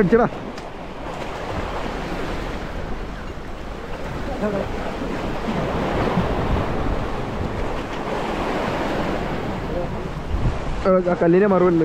അടിച്ചടാ ആ കല്ലിനെ മറുപടി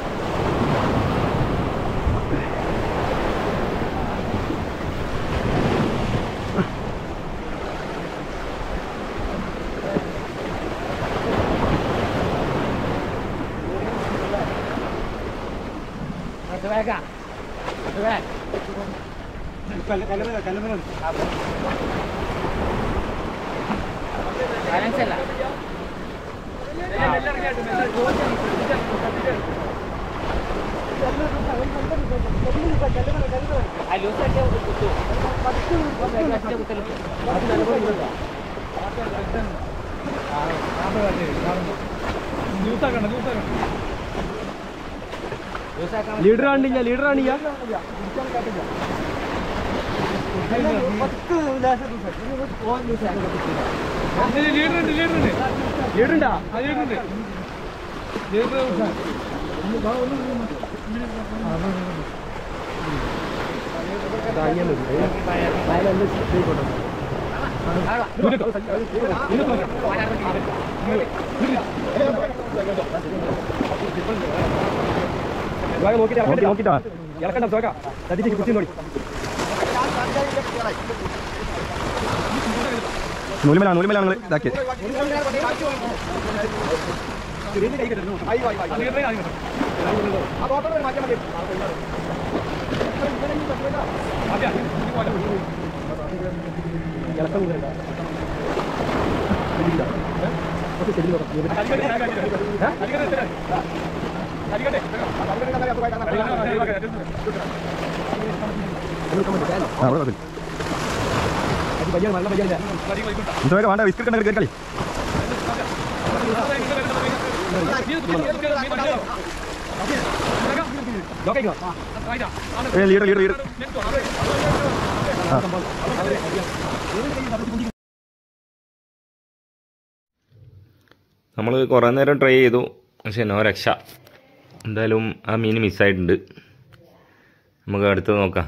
ലീഡർ കാണില്ല ലീഡർ കാണില്ല ലീഡർ ഉണ്ടാ നോക്കിട്ടാ നോക്കിട്ടാ ഇളക്കണ്ട സോക്ക തട്ടിച്ച് കുത്തി നോടി നൂലുമലാണ് നൂലുമലാണ് നിങ്ങൾ ഇതാക്കിയത് ആ അവിടെ കുഴപ്പമില്ല. ഇതൊക്കെ വേണ്ട വിസ്കർ കണ്ടെങ്കിൽ കയറി കളി ഏ ലീഡർ ലീഡർ ലീഡർ ആ നമ്മൾ കുറേ നേരം ട്രൈ ചെയ്തു പക്ഷേ നോ രക്ഷ എന്തായാലും ആ മീൻ മിസ്സായിട്ടുണ്ട് നമുക്ക് അടുത്തത് നോക്കാം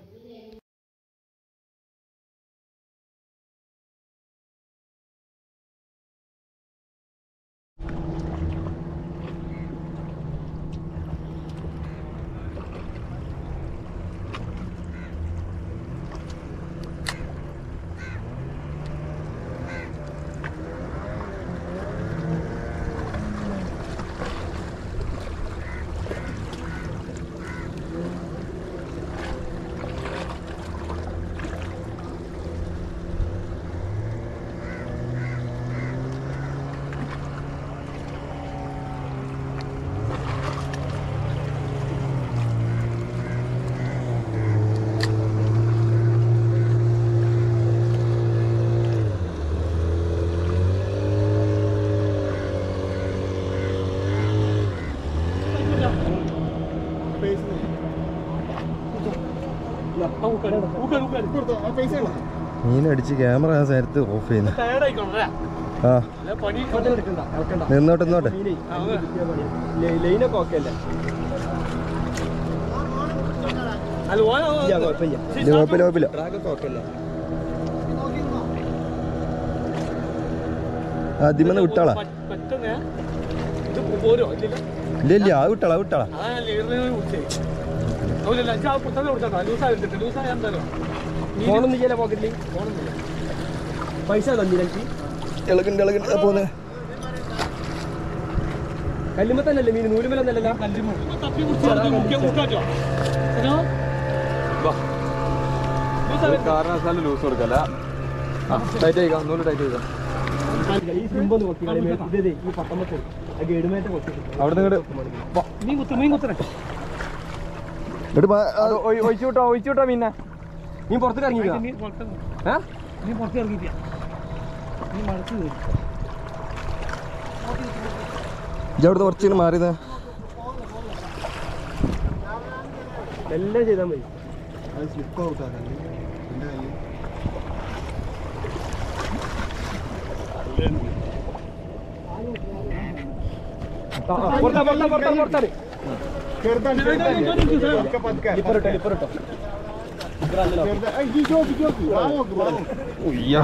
മീനടിച്ച് ക്യാമറ ആ നേരത്ത് ഓഫ് ചെയ്യുന്നു ആ നിന്നോട്ട് നിന്നോട്ടെ ലൈനൊക്കെ ഓക്കെ അല്ലേ കുഴപ്പമില്ല ഇല്ല, കുഴപ്പമില്ല കുഴപ്പമില്ല ട്രാക്കൊക്കെ ഓക്കെ അല്ലേ ആദ്യമന്ന് വിട്ടാളാ ഇല്ല ഇല്ല ആ വിട്ടാളാ വിട്ടാളാ ഫോണൊന്നും ചെയ്യാൻ പോക്കറ്റിൽ പൈസ തന്നില്ല എനിക്ക് ഇളകുണ്ട് ഇളകുണ്ട് പോന്ന് കല്ലുമ്പ തന്നെയല്ലേ മീൻ നൂലുമലൊന്നല്ലല്ലോ കാരണവശാലും ലൂസ് കൊടുക്കല്ല ടൈറ്റ് ആയിക്കാം നൂല് ടൈറ്റ് ചെയ്താ ഈ സിമ്പൊന്ന് കൊത്തി കളി ഇതേ ഈ പത്തമ്പത്ത് ആ ഗേടുമേറ്റ കൊത്തി അവിടെ നിന്ന് മീൻ കുത്തും മീൻ കുത്തണേ എന്നിട്ട് മാ- ആ, ഒഴിച്ചു വിട്ടോ ഒഴിച്ചു വിട്ടോ മീനെ നീ പുറത്തേക്ക് ഇറങ്ങിക്കാം ഏ ഇജ്ജ് അവിടുന്ന് കുറച്ച് മാറിയത് എല്ലാം ചെയ്താൽ മതി പുറത്താ പുറത്താ പുറത്താ പുറത്താണ് ഇപ്പറിട്ടോ ഇപ്പറിട്ടോ ഉയ്യ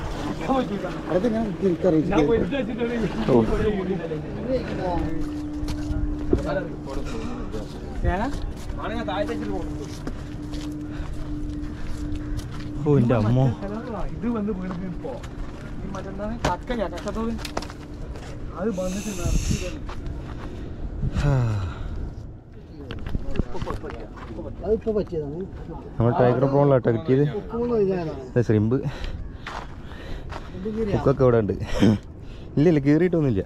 ഓ എൻ്റെ അമ്മോ ഇത് വന്ന് വീണിട്ട് ഇപ്പോ ഈ മറ്റെന്താണ് കക്കയാ കക്കത്തോട് അത് വന്നിട്ട് നിറച്ച് അതിപ്പോ പറ്റിയതാണ് നമ്മൾ ടൈഗർ പ്രോണിലാട്ടോ കിട്ടിയത് ഇതാണ് ഇത് ശ്രിമ്പ് കുക്കൊക്കെ ഇവിടെ ഉണ്ട് ഇല്ല ഇല്ല കീറിയിട്ടൊന്നുമില്ല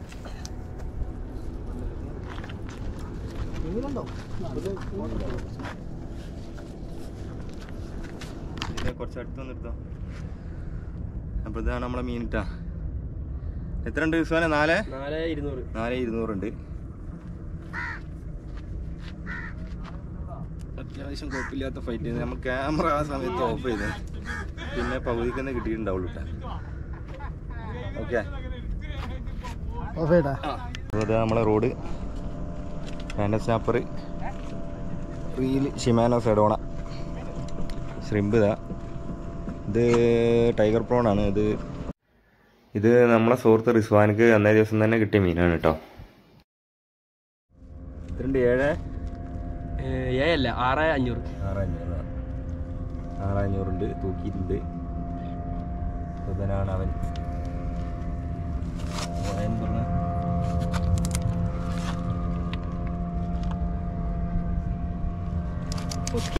കുറച്ച് അടുത്ത് വന്നിട്ടോ അപ്പോൾ ഇതാണ് നമ്മളെ മീനിട്ടാ എത്ര ഉണ്ട് വിശ്വാനെ നാല് നാല് ഇരുന്നൂറ് നാല് ഇരുന്നൂറുണ്ട് അത്യാവശ്യം കുഴപ്പമില്ലാത്ത ഫൈറ്റ് ചെയ്ത് നമ്മൾ ക്യാമറ ആ സമയത്ത് ഓഫ് ചെയ്ത് പിന്നെ പകുതിക്ക് തന്നെ കിട്ടിയിട്ടുണ്ടാവുള്ളൂ ഓക്കെ ഇത് നമ്മളെ rod panda snapper reel Shimano Sedona shrimp ഇതാ ഇത് ടൈഗർ പ്രോൺ ആണ് ഇത് ഇത് നമ്മളെ സുഹൃത്ത് റിസ്വാനിക്ക് അന്നേ ദിവസം തന്നെ കിട്ടിയ മീനാണ് കേട്ടോ ഇത്രണ്ട് ഏഴ് ഏഴല്ല ആറ് അഞ്ഞൂറ് ആറ് അഞ്ഞൂറ് ആറ് അഞ്ഞൂറുണ്ട് തൂക്കിയിട്ടുണ്ട് ബുധനാണ് അവൻ അവൻ പറഞ്ഞ